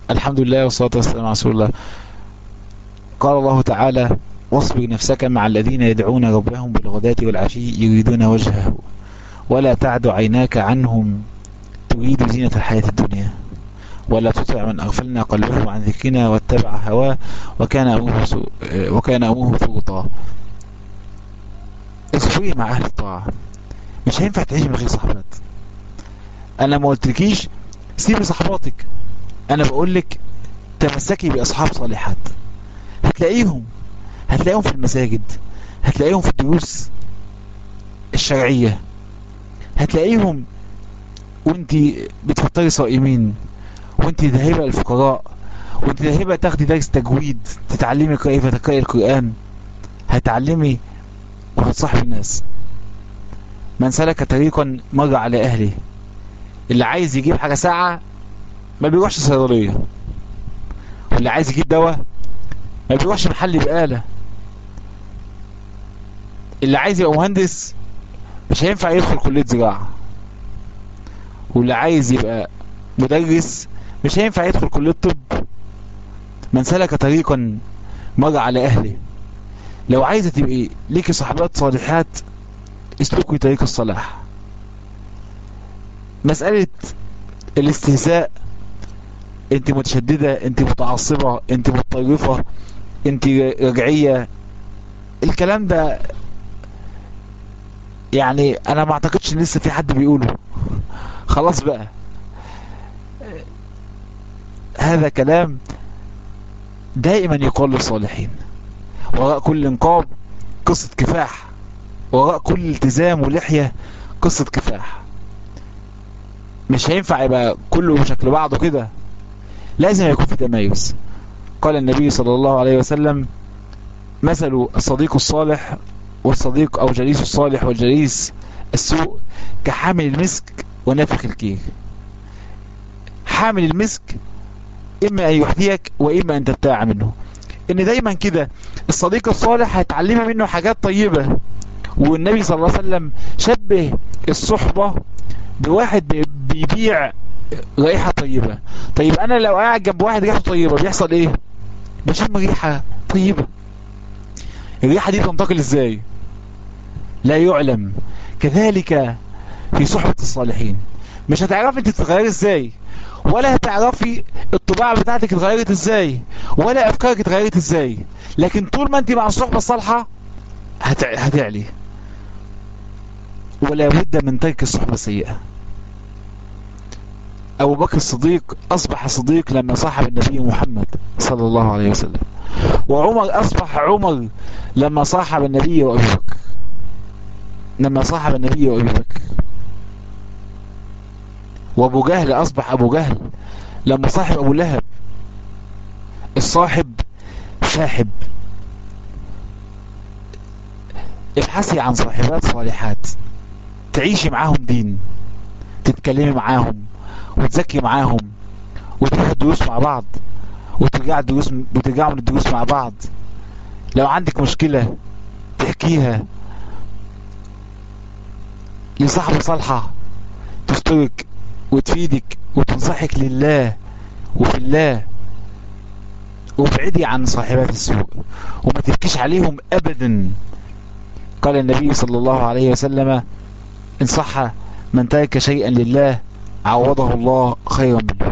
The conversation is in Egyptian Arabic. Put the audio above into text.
الحمد لله والصلاة والسلام على رسول الله قال الله تعالى واصبر نفسك مع الذين يدعون ربهم بالغداة والعشي يريدون وجهه ولا تعد عيناك عنهم تريد زينة الحياة الدنيا ولا تطع من أغفلنا قلبه عن ذكرنا واتبع هواه وكان أمره سو... وكان أمره فرطا اصبري مع أهل الطاعة مش هينفع تعيش من غير صحبات أنا ما قلتلكيش سيبي صحباتك أنا بقولك تمسكي بأصحاب صالحات هتلاقيهم هتلاقيهم في المساجد هتلاقيهم في الدروس الشرعية هتلاقيهم وانت بتفطري صائمين وانت ذاهبة للفقراء وانت ذاهبة تاخدي درس تجويد تتعلمي كيف تقرأي القرآن هتعلمي وهتصاحبي الناس من سلك طريقا مر على أهله اللي عايز يجيب حاجة ساعة ما بيروحش صيدلية واللي عايز يجيب دواء ما بيروحش محل بقالة اللي عايز يبقى مهندس مش هينفع يدخل كلية زراعة واللي عايز يبقى مدرس مش هينفع يدخل كلية طب من سلك طريقا مر على أهله لو عايزة تبقي ليكي صحبات صالحات اسلكي طريق الصلاح مسألة الاستهزاء انت متشددة انت متعصبة انت متطرفة انت رجعية الكلام ده يعني انا ما اعتقدش ان لسه في حد بيقوله خلاص بقى هذا كلام دائما يقال للصالحين وراء كل انقاض قصة كفاح وراء كل التزام ولحية قصة كفاح مش هينفع يبقى كله شكل بعضه كده لازم يكون في تميز قال النبي صلى الله عليه وسلم مثل الصديق الصالح والصديق او جليس الصالح والجليس السوء كحامل المسك ونافخ الكير حامل المسك اما ان يحذيك واما ان تبتاع منه ان دايما كده الصديق الصالح هيتعلمي منه حاجات طيبة والنبي صلى الله عليه وسلم شبه الصحبة بواحد بيبيع ريحة طيبة طيب انا لو قاعد جنب واحد ريحته طيبة بيحصل ايه بشم ريحة طيبة الريحة دي تنتقل ازاي لا يعلم كذلك في صحبة الصالحين مش هتعرفي انت تتغيري ازاي ولا هتعرفي الطباع بتاعتك اتغيرت ازاي ولا افكارك اتغيرت ازاي لكن طول ما انت مع الصحبة الصالحة هتع... هتعلي ولا بد من ترك الصحبة السيئة ابو بكر الصديق اصبح صديق لما صاحب النبي محمد صلى الله عليه وسلم وعمر اصبح عمر لما صاحب النبي وابي بكر لما صاحب النبي وابي بكر وابو جهل اصبح ابو جهل لما صاحب ابو لهب الصاحب شاحب ابحثي عن صاحبات صالحات تعيشي معاهم دين تتكلمي معاهم وتذاكري معاهم وتروحوا الدروس مع بعض وترجعوا الدروس وترجعوا من الدروس مع بعض لو عندك مشكلة تحكيها لصاحبة صالحة تسترك وتفيدك وتنصحك لله وفي الله وابعدي عن صاحبات السوء وما تبكيش عليهم ابدا قال النبي صلى الله عليه وسلم ان صح من ترك شيئا لله عوضه الله خيرا منه